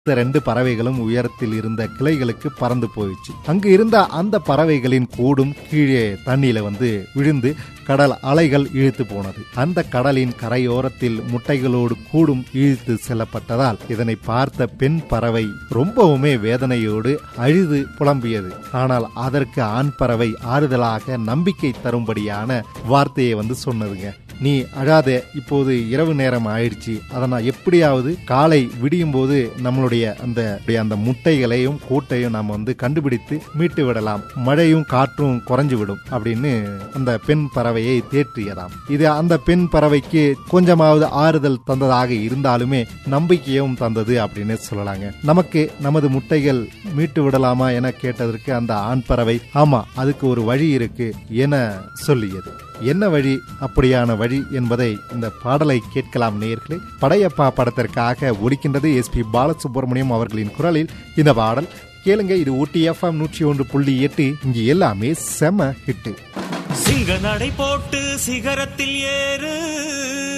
இந்த ரெண்டு பறவைகளும் உயரத்தில் இருந்த கிளைகளுக்கு பறந்து போயிடுச்சு அங்கு இருந்த அந்த பறவைகளின் கூடும் கீழே தண்ணியில வந்து விழுந்து கடல் அலைகள் இழுத்து போனது அந்த கடலின் கரையோரத்தில் முட்டைகளோடு கூடும் இழுத்து செல்லப்பட்டதால் இதனை பார்த்த பெண் பறவை ரொம்பவுமே வேதனையோடு அழுது புலம்பியது ஆனால் அதற்கு ஆண் பறவை ஆறுதலாக நம்பிக்கை தரும்படியான வார்த்தையை வந்து சொன்னதுங்க நீ அழாதே இப்போது இரவு நேரம் ஆயிடுச்சு அதை நான் எப்படியாவது காலை விடியும் போது நம்மளுடைய அந்த அந்த முட்டைகளையும் கூட்டையும் நாம் வந்து கண்டுபிடித்து மீட்டு விடலாம் மழையும் காற்றும் குறைஞ்சு விடும் அப்படின்னு அந்த பெண் பறவையை தேற்றியதாம் இது அந்த பெண் பறவைக்கு கொஞ்சமாவது ஆறுதல் தந்ததாக இருந்தாலுமே நம்பிக்கையும் தந்தது அப்படின்னு சொல்லலாங்க நமக்கு நமது முட்டைகள் மீட்டு விடலாமா என கேட்டதற்கு அந்த ஆண் பறவை ஆமா அதுக்கு ஒரு வழி இருக்கு என சொல்லியது என்ன வழி அப்படியான வழி என்பதை இந்த பாடலை கேட்கலாம் நேயர்களே படையப்பா படத்திற்காக ஒலிக்கின்றது எஸ் பி பாலசுப்ரமணியம் அவர்களின் குரலில் இந்த பாடல் கேளுங்க இது ஊட்டி எஃப்எம் நூற்றி ஒன்று புள்ளி எட்டு இங்கு எல்லாமே செம ஹிட்டு சிங்க நடை போட்டு சிகரத்தில் ஏறு